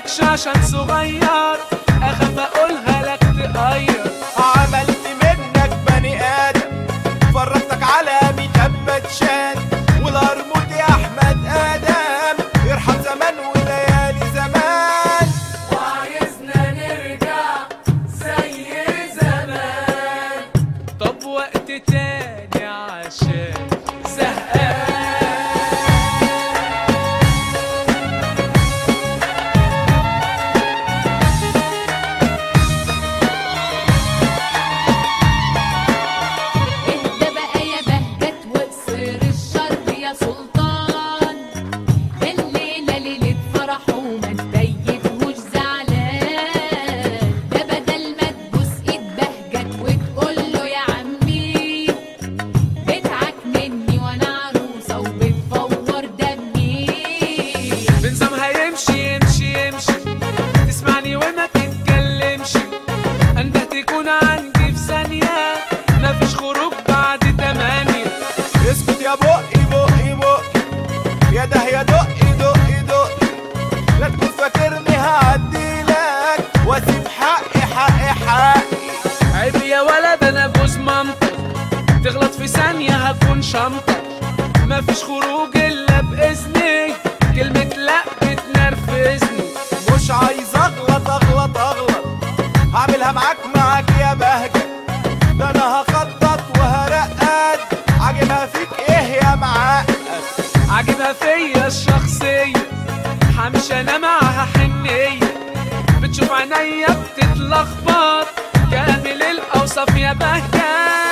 بحبكش عشان صغير اخاف اقولها لك تقير عملت منك بني ادم فرجتك على ميتبت شان والقرموط يا احمد ادم ارحم زمان وليالي زمان وعايزنا نرجع زي زمان طب وقت تاني عشان زهقان اهدى بقى يا بهجت واقصر الشر يا سلطان الليلة ليلة فرح وما تبيتهوش زعلان ده بدل ما تبوس ايد بهجت وتقول له يا عمي بتعك مني وانا عروسة وبتفور دمي بنظامها يمشي يمشي يمشي تسمعني وما تتكلمش انت تكون عندي في ثانية مفيش خروج بعد تمانية اسكت يا بقي بقي بقي يا ده يا دقي دقي دقي لا تكون فاكرني هعديلك واسيب حقي حقي حقي عيب يا ولد انا جوز مامتك تغلط في ثانية هكون شنطة مفيش خروج الا باذني كلمة لا بتنرفزني مش عايز اغلط اغلط اغلط هعملها معاك معاك يا بهجة ده انا هخطط وهرقد عاجبها فيك ايه يا معقد عاجبها فيا الشخصية حمش انا معاها حنية بتشوف عينيا بتتلخبط كامل الاوصاف يا بهجة